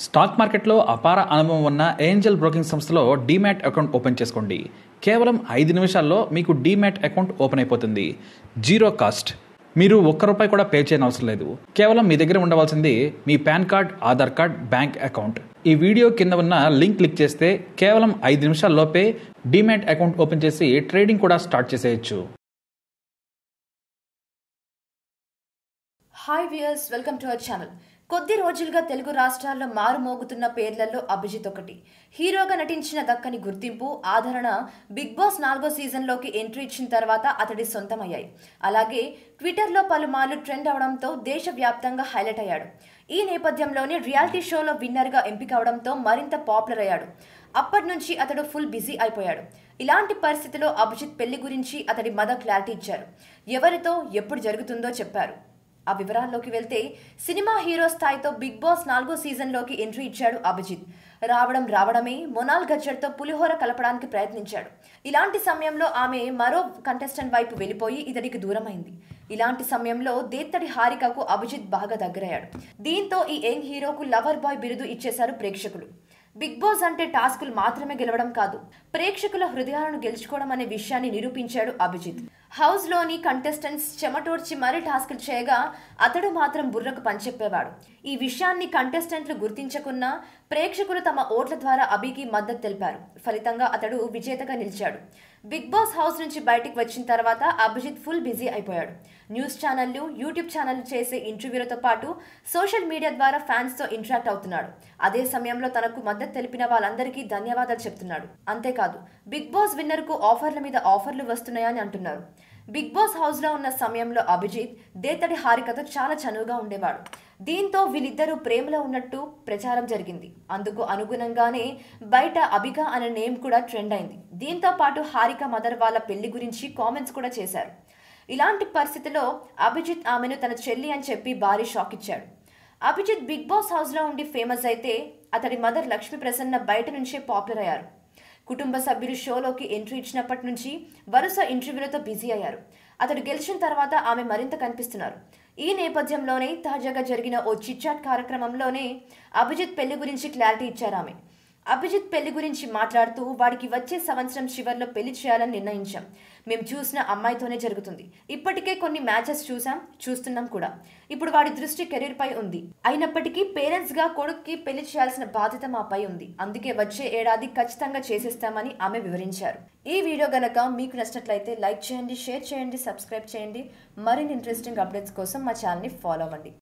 stock మార్కెట్లో అపార అనుభవం ఉన్న ఏంజల్ బ్రోకింగ్ సంస్థలో డీమ్యాట్ అకౌంట్ ఓపెన్ చేసుకోండి కేవలం ఐదు నిమిషాల్లో మీకు డీమ్యాట్ అకౌంట్ ఓపెన్ అయిపోతుంది జీరో కాస్ట్ మీరు ఒక్క రూపాయి కూడా పే చేయని అవసరం లేదు కేవలం మీ దగ్గర ఉండవలసింది మీ PAN card Aadhaar card bank account ఈ వీడియో కింద ఉన్న లింక్ క్లిక్ చేస్తే కేవలం ఐదు నిమిషాల్లోపే డీమ్యాట్ అకౌంట్ ఓపెన్ చేసి ట్రేడింగ్ కూడా స్టార్ట్ చేసేయచ్చు hi viewers welcome to our channel కొద్ది రోజులుగా తెలుగు రాష్ట్రాల్లో మారుమోగుతున్న పేర్లలో అభిజిత్ ఒకటి హీరోగా నటించిన దక్కని గుర్తింపు ఆదరణ బిగ్ బాస్ నాలుగో సీజన్లోకి ఎంట్రీ ఇచ్చిన తర్వాత అతడి సొంతమయ్యాయి అలాగే ట్విట్టర్లో పలుమార్లు ట్రెండ్ అవడంతో దేశవ్యాప్తంగా హైలైట్ అయ్యాడు ఈ నేపథ్యంలోనే రియాలిటీ షోలో విన్నర్గా ఎంపిక అవడంతో మరింత పాపులర్ అయ్యాడు అప్పటి నుంచి అతడు ఫుల్ బిజీ అయిపోయాడు ఇలాంటి పరిస్థితిలో అభిజిత్ పెళ్లి గురించి అతడి మదర్ క్లారిటీ ఇచ్చారు ఎవరితో ఎప్పుడు జరుగుతుందో చెప్పారు ఆ వివరాల్లోకి వెళ్తే సినిమా హీరో స్థాయితో బిగ్ బాస్ నాలుగో సీజన్లోకి ఎంట్రీ ఇచ్చాడు అభిజిత్ రావడం రావడమే మొనాల్ గజ్జర్తో పులిహోర కలపడానికి ప్రయత్నించాడు ఇలాంటి సమయంలో ఆమె మరో కంటెస్టెంట్ వైపు వెళ్ళిపోయి ఇతడికి దూరమైంది ఇలాంటి సమయంలో దేత్తడి హారికకు అభిజిత్ బాగా దగ్గరయ్యాడు దీంతో ఈ యంగ్ హీరోకు లవర్ బాయ్ బిరుదు ఇచ్చేశారు ప్రేక్షకులు బిగ్ బాస్ అంటే టాస్కులు మాత్రమే గెలవడం కాదు ప్రేక్షకుల హృదయాలను గెలుచుకోవడం అనే విషయాన్ని నిరూపించాడు అభిజిత్ హౌస్ లోని కంటెస్టెంట్స్ చెమటోడ్చి మరీ టాస్కులు చేయగా అతడు మాత్రం బుర్రకు పనిచెప్పేవాడు ఈ విషయాన్ని కంటెస్టెంట్లు గుర్తించకున్నా ప్రేక్షకులు తమ ఓట్ల ద్వారా అభికి మద్దతు తెలిపారు ఫలితంగా అతడు విజేతగా నిలిచాడు బిగ్ బాస్ హౌస్ నుంచి బయటికి వచ్చిన తర్వాత అభిజిత్ ఫుల్ బిజీ అయిపోయాడు న్యూస్ ఛానళ్లు యూట్యూబ్ ఛానళ్లు చేసే ఇంటర్వ్యూలతో పాటు సోషల్ మీడియా ద్వారా ఫ్యాన్స్తో ఇంటరాక్ట్ అవుతున్నాడు అదే సమయంలో తనకు మద్దతు తెలిపిన వాళ్ళందరికీ ధన్యవాదాలు చెప్తున్నాడు అంతేకాదు బిగ్ బాస్ విన్నర్కు ఆఫర్ల మీద ఆఫర్లు వస్తున్నాయని అంటున్నారు బిగ్ బాస్ హౌస్లో ఉన్న సమయంలో అభిజిత్ దేతడి హారికతో చాలా చనువుగా ఉండేవాడు దీంతో వీళ్ళిద్దరూ ప్రేమలో ఉన్నట్టు ప్రచారం జరిగింది అందుకు అనుగుణంగానే బయట అభిక అనే నేమ్ కూడా ట్రెండ్ అయింది దీంతో పాటు హారిక మదర్ వాళ్ళ పెళ్లి గురించి కామెంట్స్ కూడా చేశారు ఇలాంటి పరిస్థితిలో అభిజిత్ ఆమెను తన చెల్లి అని చెప్పి భారీ షాక్ ఇచ్చాడు అభిజిత్ బిగ్ బాస్ హౌస్లో ఉండి ఫేమస్ అయితే అతడి మదర్ లక్ష్మీ ప్రసన్న బయట నుంచే పాపులర్ అయ్యారు కుటుంబ సభ్యులు షోలోకి ఎంట్రీ ఇచ్చినప్పటి నుంచి వరుస ఇంటర్వ్యూలతో బిజీ అయ్యారు అతడు గెలిచిన తర్వాత ఆమె మరింత కనిపిస్తున్నారు ఈ నేపథ్యంలోనే తాజాగా జరిగిన ఓ చిట్చాట్ కార్యక్రమంలోనే అభిజిత్ పెళ్లి గురించి క్లారిటీ ఇచ్చారు ఆమె అభిజిత్ పెళ్లి గురించి మాట్లాడుతూ వాడికి వచ్చే సంవత్సరం చివరిలో పెళ్లి చేయాలని నిర్ణయించాం మేము చూసిన అమ్మాయితోనే జరుగుతుంది ఇప్పటికే కొన్ని మ్యాచెస్ చూసాం చూస్తున్నాం కూడా ఇప్పుడు వాడి దృష్టి కెరీర్ పై ఉంది అయినప్పటికీ పేరెంట్స్ గా కొడుక్కి పెళ్లి చేయాల్సిన బాధ్యత మాపై ఉంది అందుకే వచ్చే ఏడాది ఖచ్చితంగా చేసేస్తామని ఆమె వివరించారు ఈ వీడియో గనక మీకు నచ్చినట్లయితే లైక్ చేయండి షేర్ చేయండి సబ్స్క్రైబ్ చేయండి మరిన్ని ఇంట్రెస్టింగ్ అప్డేట్స్ కోసం మా ఛానల్ని ఫాలో అవ్వండి